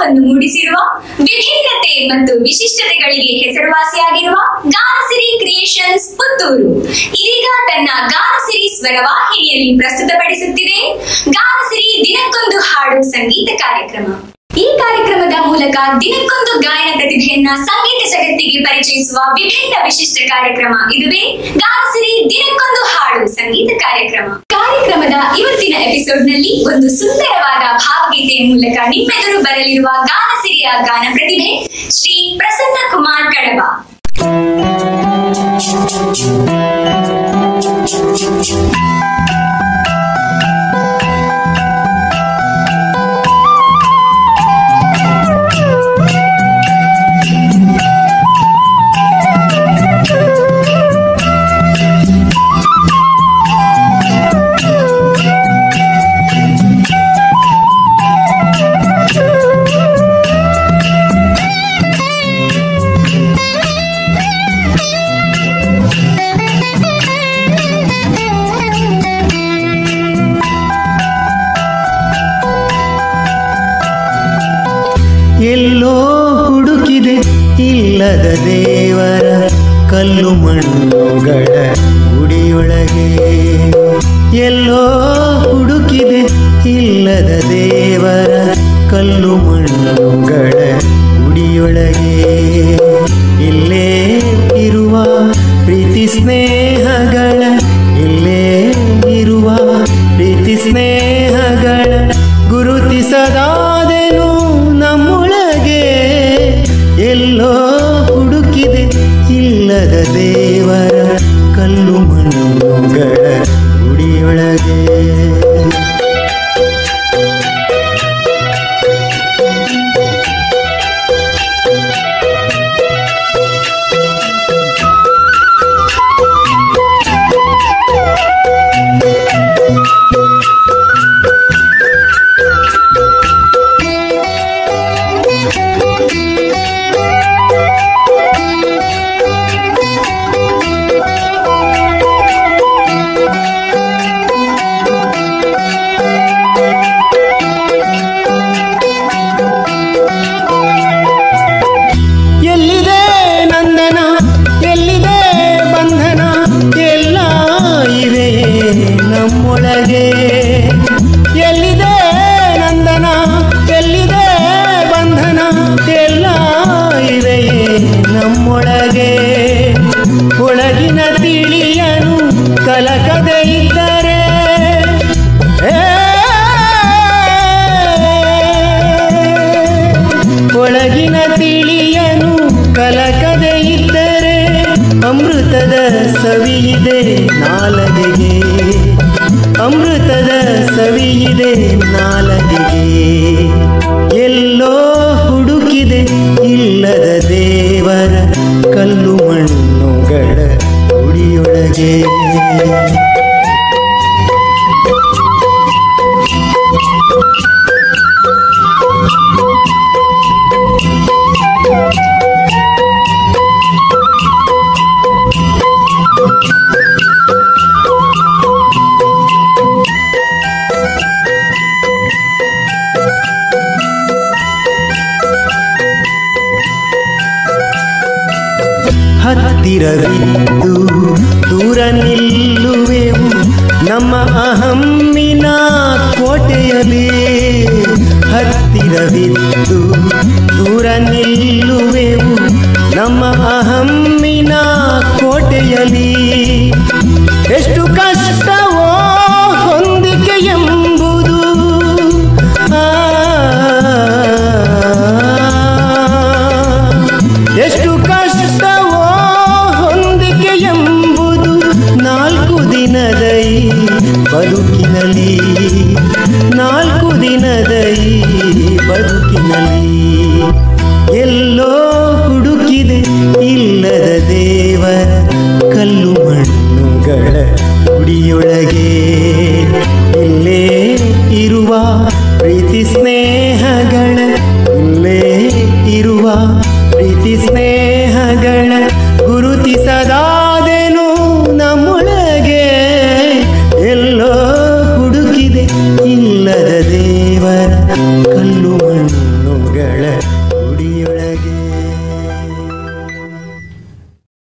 ಹೊಸತನ್ನು ಮೂಡಿಸಿರುವ ವಿಭಿನ್ನತೆ ಮತ್ತು ವಿಶಿಷ್ಟತೆಗಳಿಗೆ ಹೆಸರುವಾಸಿಯಾಗಿರುವ ಗಾನಸಿರಿ ಕ್ರಿಯೇಷನ್ಸ್ ಪುತ್ತೂರು ಇದೀಗ ತನ್ನ ಗಾನಸಿರಿ ಸ್ವರವಾಹಿನಿಯಲ್ಲಿ ಪ್ರಸ್ತುತಪಡಿಸುತ್ತಿದೆ ಗಾನಸಿರಿ ದಿನಕ್ಕೊಂದು ಹಾಡು ಸಂಗೀತ ಕಾರ್ಯಕ್ರಮ ಈ ಕಾರ್ಯಕ್ರಮದ ಮೂಲಕ ದಿನಕ್ಕೊಂದು ಗಾಯನ ಪ್ರತಿಭೆಯನ್ನ ಸಂಗೀತ ಜಗತ್ತಿಗೆ ಪರಿಚಯಿಸುವ ವಿಭಿನ್ನ ವಿಶಿಷ್ಟ ಕಾರ್ಯಕ್ರಮ ಇದುವೇ ಗಾನಸಿರಿ ದಿನಕ್ಕೊಂದು ಹಾಡು ಸಂಗೀತ ಕಾರ್ಯಕ್ರಮ ಕಾರ್ಯಕ್ರಮದ ಇವತ್ತಿನ ಎಪಿಸೋಡ್ ನಲ್ಲಿ ಒಂದು ಸುಂದರವಾದ ಭಾವಗೀತೆಯ ಮೂಲಕ ನಿಮ್ಮೆದುರು ಬರಲಿರುವ ಗಾನಸಿರಿಯ ಗಾನ ಪ್ರತಿಭೆ ಶ್ರೀ ಪ್ರಸನ್ನ ಕುಮಾರ್ ಕಡಬ ಎಲ್ಲೋ ಹುಡುಕಿದೆ ಇಲ್ಲದ ದೇವರ ಕಲ್ಲು ಮಣ್ಣುಗಳ ಗುಡಿಯೊಳಗೆ ಎಲ್ಲೋ ಹುಡುಕಿದೆ ಇಲ್ಲದ ದೇವರ ಕಲ್ಲು ಮಣ್ಣುಗಳ ಗುಡಿಯೊಳಗೆ ಇಲ್ಲೇ ಇರುವ ಪ್ರೀತಿ ಸ್ನೇಹಗಳ ಇಲ್ಲೇ ಇರುವ ಪ್ರೀತಿ ಸ್ನೇಹಗಳ ಗುರುತಿಸದಾದೆನು ನಮ್ಮೊಳಗೆ ಎಲ್ಲೋ ಹುಡುಕಿದೆ ಇಲ್ಲದ ದೇವರ ಕಲ್ಲು ಮಣ್ಣುಗಳ ಗುಡಿಯೊಳಗೆ ಎಲ್ಲಿದೆ ನಂದನ ಎಲ್ಲಿದೆ ಬಂಧನ ಎಲ್ಲ ಇವೆ ನಮ್ಮೊಳಗೆ ಎಲ್ಲಿದೆ ನಂದನ ಎಲ್ಲಿದೆ ಬಂಧನ ಎಲ್ಲ ಇವೆ ನಮ್ಮೊಳಗೆ ಒಳಗಿನ ತಿಳಿಯನು ಕಲಕದೆ ಇದ್ದರೆ ಒಳಗಿನ ತಿಳಿಯನು ಕಲಕದೆ ಇದ್ದರೆ ಅಮೃತದ ಸವಿಯಿದೆ ನಾಲಗೆಗೆ ಅಮೃತದ ಸವಿಯಿದೆ ನಾಲಗೆಗೆ ಎಲ್ಲೋ ಹುಡುಕಿದೆ ಇಲ್ಲದ ದೇವರ ಕಲ್ಲು ಮಣ್ಣುಗಳ ಗುಡಿಯೊಳಗೆ ಹತ್ತಿರವಿದ್ದು ದೂರ ನಿಲ್ಲುವೆವು ನಮ್ಮ ಅಹಮ್ಮಿನ ಕೋಟೆಯಲ್ಲಿ ಹತ್ತಿರವಿದ್ದು ದೂರ ನಿಲ್ಲುವೆವು ನಮ್ಮ ಅಹಮ್ಮಿನ ಕೋಟೆಯಲ್ಲಿ ಎಷ್ಟು ಕಷ್ಟವೋ ಹೊಂದಿಕೆ ಎಂಬುದು ಆ ಎಷ್ಟು ಕಷ್ಟವೋ ಹೊಂದಿಕೆ ಎಂಬುದು ನಾಲ್ಕು ದಿನದ ಈ ಬದುಕಿನಲ್ಲಿ ನಾಲ್ಕು ದಿನದ ಈ ಬದುಕಿನಲ್ಲಿ ಎಲ್ಲೋ ಹುಡುಕಿದೆ ಇಲ್ಲದ ದೇವರ ಕಲ್ಲು ಮಣ್ಣುಗಳ ಗುಡಿಯೊಳಗೆ ಇಲ್ಲೇ ಇರುವ ಪ್ರೀತಿ ಸ್ನೇಹಗಳ ಇಲ್ಲೇ ಇರುವ ಪ್ರೀತಿ ಸ್ನೇಹಗಳ ಗುರುತಿಸದಾ